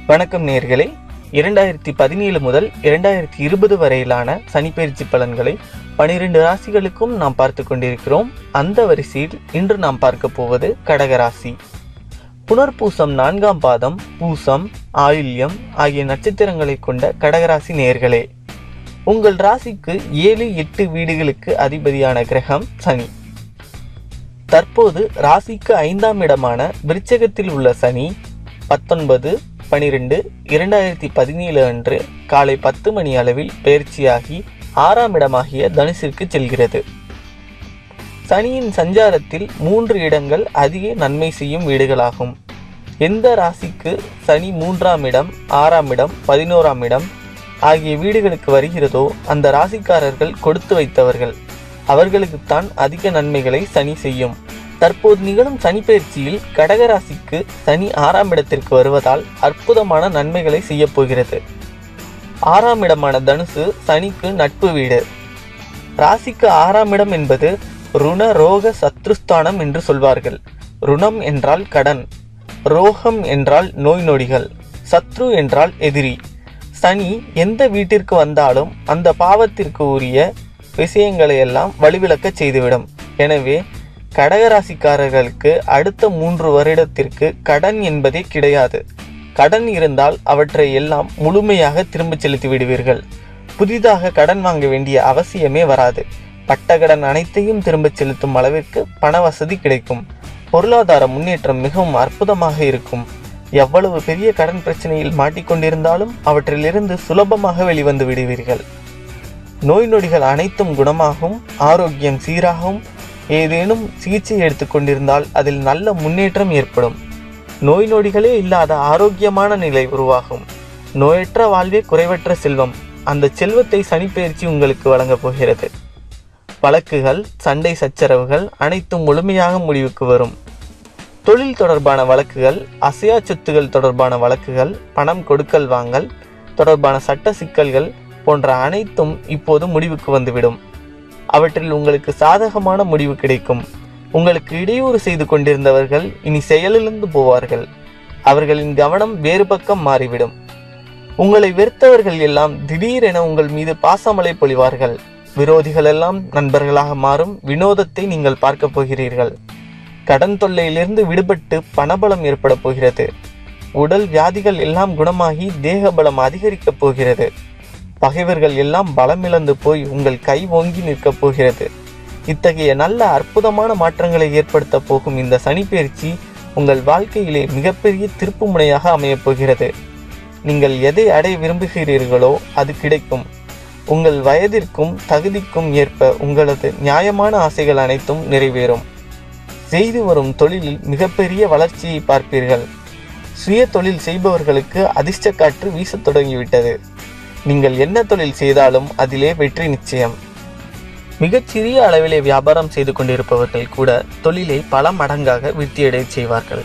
வணக்கம் நேர்களே இரண்டாயிரத்தி பதினேழு முதல் இரண்டாயிரத்தி இருபது வரையிலான சனிப்பெயர்ச்சி பலன்களை பனிரெண்டு ராசிகளுக்கும் நாம் பார்த்து கொண்டிருக்கிறோம் அந்த வரிசையில் இன்று நாம் பார்க்க போவது கடகராசி புனர்பூசம் நான்காம் பாதம் பூசம் ஆயில்யம் ஆகிய நட்சத்திரங்களை கொண்ட கடகராசி நேர்களே உங்கள் ராசிக்கு ஏழு எட்டு வீடுகளுக்கு அதிபதியான கிரகம் சனி தற்போது ராசிக்கு ஐந்தாம் இடமான விருச்சகத்தில் உள்ள சனி பத்தொன்பது பனிரெண்டு இரண்டாயிரத்தி பதினேழு அன்று காலை பத்து மணி அளவில் பயிற்சியாகி ஆறாம் இடமாகிய தனுசிற்கு செல்கிறது சனியின் சஞ்சாரத்தில் மூன்று இடங்கள் அதிக நன்மை செய்யும் வீடுகளாகும் எந்த ராசிக்கு சனி மூன்றாம் இடம் ஆறாம் இடம் பதினோராம் இடம் ஆகிய வீடுகளுக்கு வருகிறதோ அந்த ராசிக்காரர்கள் கொடுத்து வைத்தவர்கள் அவர்களுக்குத்தான் அதிக நன்மைகளை சனி செய்யும் தற்போது நிகழும் சனி பயிற்சியில் கடகராசிக்கு சனி ஆறாம் இடத்திற்கு வருவதால் அற்புதமான நன்மைகளை செய்யப் போகிறது ஆறாம் இடமான தனுசு சனிக்கு நட்பு வீடு ராசிக்கு ஆறாம் இடம் என்பது ருண ரோக சத்ருஸ்தானம் என்று சொல்வார்கள் ருணம் என்றால் கடன் ரோகம் என்றால் நோய் நொடிகள் சத்ரு என்றால் எதிரி சனி எந்த வீட்டிற்கு வந்தாலும் அந்த பாவத்திற்கு உரிய விஷயங்களை எல்லாம் வழிவிளக்க செய்துவிடும் எனவே கடகராசிக்காரர்களுக்கு அடுத்த மூன்று வருடத்திற்கு கடன் என்பதே கிடையாது கடன் இருந்தால் அவற்றை எல்லாம் முழுமையாக திரும்பச் செலுத்தி விடுவீர்கள் புதிதாக கடன் வாங்க வேண்டிய அவசியமே வராது பட்ட கடன் அனைத்தையும் திரும்பச் செலுத்தும் அளவிற்கு பண வசதி கிடைக்கும் பொருளாதார முன்னேற்றம் மிகவும் அற்புதமாக இருக்கும் எவ்வளவு பெரிய கடன் பிரச்சனையில் மாட்டிக்கொண்டிருந்தாலும் அவற்றிலிருந்து சுலபமாக வெளிவந்து விடுவீர்கள் நோய் நொடிகள் அனைத்தும் குணமாகும் ஆரோக்கியம் சீராகும் ஏதேனும் சிகிச்சை எடுத்துக்கொண்டிருந்தால் அதில் நல்ல முன்னேற்றம் ஏற்படும் நோய் நொடிகளே இல்லாத ஆரோக்கியமான நிலை உருவாகும் நோயற்ற வாழ்வே குறைவற்ற செல்வம் அந்த செல்வத்தை சனிப்பெயர்ச்சி உங்களுக்கு வழங்கப் போகிறது வழக்குகள் சண்டை சச்சரவுகள் அனைத்தும் முழுமையாக முடிவுக்கு வரும் தொழில் தொடர்பான வழக்குகள் அசையா சொத்துகள் தொடர்பான வழக்குகள் பணம் கொடுக்கல் வாங்கல் தொடர்பான சட்ட சிக்கல்கள் போன்ற அனைத்தும் இப்போது முடிவுக்கு வந்துவிடும் அவற்றில் உங்களுக்கு சாதகமான முடிவு கிடைக்கும் உங்களுக்கு இடையூறு செய்து கொண்டிருந்தவர்கள் இனி செயலிழந்து போவார்கள் அவர்களின் கவனம் வேறு பக்கம் மாறிவிடும் உங்களை வெறுத்தவர்கள் எல்லாம் திடீரென உங்கள் மீது பாசமலை பொழிவார்கள் விரோதிகள் எல்லாம் நண்பர்களாக மாறும் வினோதத்தை நீங்கள் பார்க்க போகிறீர்கள் கடன் தொல்லையிலிருந்து விடுபட்டு பணபலம் ஏற்பட போகிறது உடல் வியாதிகள் எல்லாம் குணமாகி தேக பலம் அதிகரிக்கப் போகிறது பகைவர்கள் எல்லாம் பலமிழந்து போய் உங்கள் கை ஓங்கி நிற்கப் போகிறது இத்தகைய நல்ல அற்புதமான மாற்றங்களை ஏற்படுத்த போகும் இந்த சனிப்பெயர்ச்சி உங்கள் வாழ்க்கையிலே மிகப்பெரிய திருப்பு முனையாக அமையப் போகிறது நீங்கள் எதை அடைய விரும்புகிறீர்களோ அது கிடைக்கும் உங்கள் வயதிற்கும் தகுதிக்கும் ஏற்ப உங்களது நியாயமான ஆசைகள் அனைத்தும் நிறைவேறும் செய்து வரும் தொழிலில் மிகப்பெரிய வளர்ச்சியை பார்ப்பீர்கள் சுய தொழில் செய்பவர்களுக்கு அதிர்ஷ்ட காற்று வீசத் தொடங்கிவிட்டது நீங்கள் என்ன தொழில் செய்தாலும் அதிலே வெற்றி நிச்சயம் மிகச்சிறிய அளவிலே வியாபாரம் செய்து கொண்டிருப்பவர்கள் கூட தொழிலை பல மடங்காக விருத்தியடை செய்வார்கள்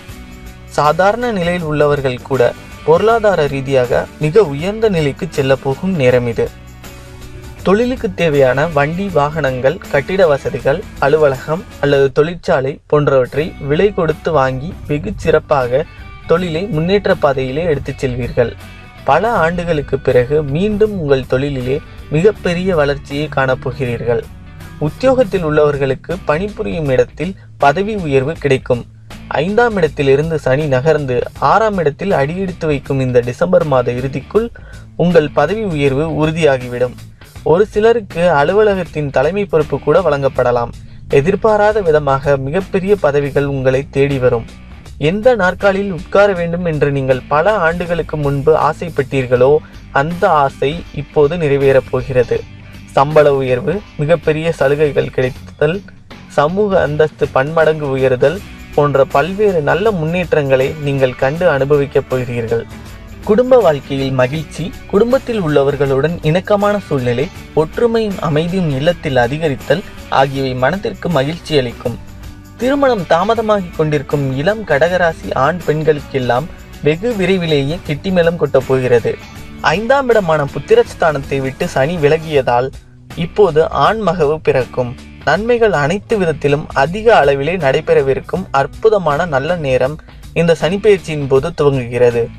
சாதாரண நிலையில் உள்ளவர்கள் கூட பொருளாதார ரீதியாக மிக உயர்ந்த நிலைக்கு செல்ல போகும் நேரம் இது தொழிலுக்கு தேவையான வண்டி வாகனங்கள் கட்டிட வசதிகள் அலுவலகம் அல்லது தொழிற்சாலை போன்றவற்றை விலை கொடுத்து வாங்கி வெகு சிறப்பாக தொழிலை முன்னேற்ற பாதையிலே எடுத்துச் செல்வீர்கள் பல ஆண்டுகளுக்கு பிறகு மீண்டும் உங்கள் தொழிலிலே மிகப்பெரிய வளர்ச்சியை காணப்போகிறீர்கள் உத்தியோகத்தில் உள்ளவர்களுக்கு பணிபுரியும் இடத்தில் பதவி உயர்வு கிடைக்கும் ஐந்தாம் இடத்திலிருந்து சனி நகர்ந்து ஆறாம் இடத்தில் அடியெடுத்து வைக்கும் இந்த டிசம்பர் மாத இறுதிக்குள் உங்கள் பதவி உயர்வு உறுதியாகிவிடும் ஒரு சிலருக்கு அலுவலகத்தின் தலைமை பொறுப்பு கூட வழங்கப்படலாம் எதிர்பாராத விதமாக மிகப்பெரிய பதவிகள் உங்களை தேடி வரும் எந்த நாற்காலியில் உட்கார வேண்டும் என்று நீங்கள் பல ஆண்டுகளுக்கு முன்பு ஆசைப்பட்டீர்களோ அந்த ஆசை இப்போது நிறைவேறப் போகிறது சம்பள உயர்வு மிகப்பெரிய சலுகைகள் கிடைத்தல் சமூக அந்தஸ்து பன்மடங்கு உயருதல் போன்ற பல்வேறு நல்ல முன்னேற்றங்களை நீங்கள் கண்டு அனுபவிக்கப் போகிறீர்கள் குடும்ப வாழ்க்கையில் மகிழ்ச்சி குடும்பத்தில் உள்ளவர்களுடன் இணக்கமான சூழ்நிலை ஒற்றுமையும் அமைதியும் இல்லத்தில் அதிகரித்தல் ஆகியவை மனதிற்கு மகிழ்ச்சி அளிக்கும் திருமணம் தாமதமாகிக் கொண்டிருக்கும் இளம் கடகராசி ஆண் பெண்களுக்கெல்லாம் வெகு விரைவிலேயே கிட்டிமேளம் கொட்டப் போகிறது ஐந்தாம் இடமான புத்திரஸ்தானத்தை விட்டு சனி விலகியதால் இப்போது ஆண் மகவு பிறக்கும் நன்மைகள் அனைத்து விதத்திலும் அதிக அளவிலே நடைபெறவிருக்கும் அற்புதமான நல்ல நேரம் இந்த சனிப்பெயர்ச்சியின் போது துவங்குகிறது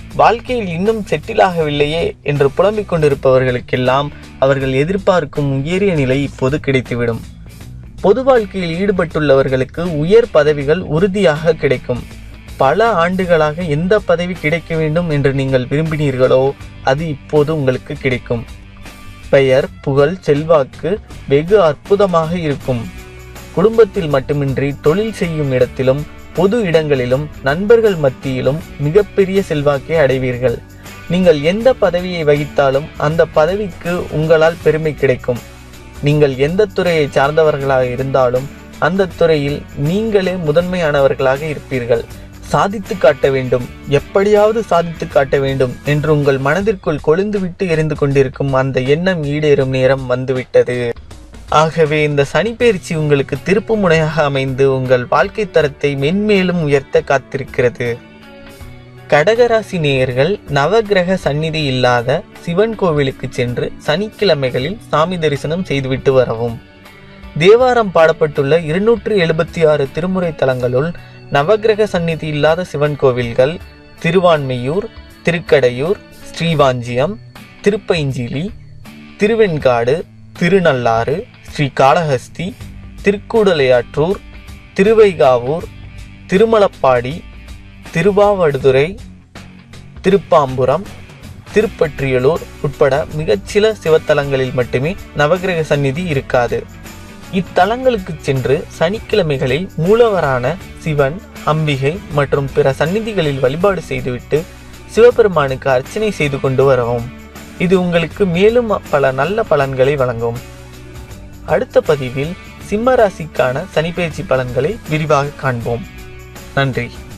வாழ்க்கையில் இன்னும் செட்டில் ஆகவில்லையே என்று புலம்பிக் கொண்டிருப்பவர்களுக்கெல்லாம் அவர்கள் எதிர்பார்க்கும் உயரிய நிலை இப்போது கிடைத்துவிடும் பொது வாழ்க்கையில் ஈடுபட்டுள்ளவர்களுக்கு உயர் பதவிகள் உறுதியாக கிடைக்கும் பல ஆண்டுகளாக எந்த பதவி கிடைக்க வேண்டும் என்று நீங்கள் விரும்பினீர்களோ அது இப்போது உங்களுக்கு கிடைக்கும் பெயர் புகழ் செல்வாக்கு வெகு அற்புதமாக இருக்கும் குடும்பத்தில் மட்டுமின்றி தொழில் செய்யும் இடத்திலும் பொது இடங்களிலும் நண்பர்கள் மத்தியிலும் மிகப்பெரிய செல்வாக்கை அடைவீர்கள் நீங்கள் எந்த பதவியை வகித்தாலும் அந்த பதவிக்கு உங்களால் பெருமை கிடைக்கும் நீங்கள் எந்த துறையை சார்ந்தவர்களாக இருந்தாலும் அந்த துறையில் நீங்களே முதன்மையானவர்களாக இருப்பீர்கள் சாதித்து காட்ட வேண்டும் எப்படியாவது சாதித்து காட்ட வேண்டும் என்று உங்கள் மனதிற்குள் கொழுந்துவிட்டு எரிந்து கொண்டிருக்கும் அந்த எண்ணம் ஈடேறும் நேரம் வந்துவிட்டது ஆகவே இந்த சனிப்பெயர்ச்சி உங்களுக்கு திருப்பு முனையாக அமைந்து உங்கள் வாழ்க்கை தரத்தை மென்மேலும் உயர்த்த காத்திருக்கிறது கடகராசி நேயர்கள் நவகிரக சந்நிதி இல்லாத சிவன் கோவிலுக்கு சென்று சனிக்கிழமைகளில் சாமி தரிசனம் செய்துவிட்டு வரவும் தேவாரம் பாடப்பட்டுள்ள இருநூற்று எழுபத்தி ஆறு திருமுறை தலங்களுள் நவகிரக சந்நிதி இல்லாத சிவன் கோவில்கள் திருவான்மையூர் திருக்கடையூர் ஸ்ரீவாஞ்சியம் திருப்பைஞ்சிலி திருவெண்காடு திருநள்ளாறு ஸ்ரீ காளஹஸ்தி திருக்கூடலையாற்றூர் திருவைகாவூர் திருமலப்பாடி திருவாவடுதுறை திருப்பாம்புரம் திருப்பற்றியலூர் உட்பட மிகச்சில சிவத்தலங்களில் மட்டுமே நவகிரக சந்நிதி இருக்காது இத்தலங்களுக்கு சென்று சனிக்கிழமைகளில் மூலவரான சிவன் அம்பிகை மற்றும் பிற சந்நிதிகளில் வழிபாடு செய்துவிட்டு சிவபெருமானுக்கு அர்ச்சனை செய்து கொண்டு வரவும் இது உங்களுக்கு மேலும் பல நல்ல பலன்களை வழங்கும் அடுத்த பதிவில் சிம்ம ராசிக்கான சனிப்பெயர்ச்சி பலன்களை விரிவாக காண்போம் நன்றி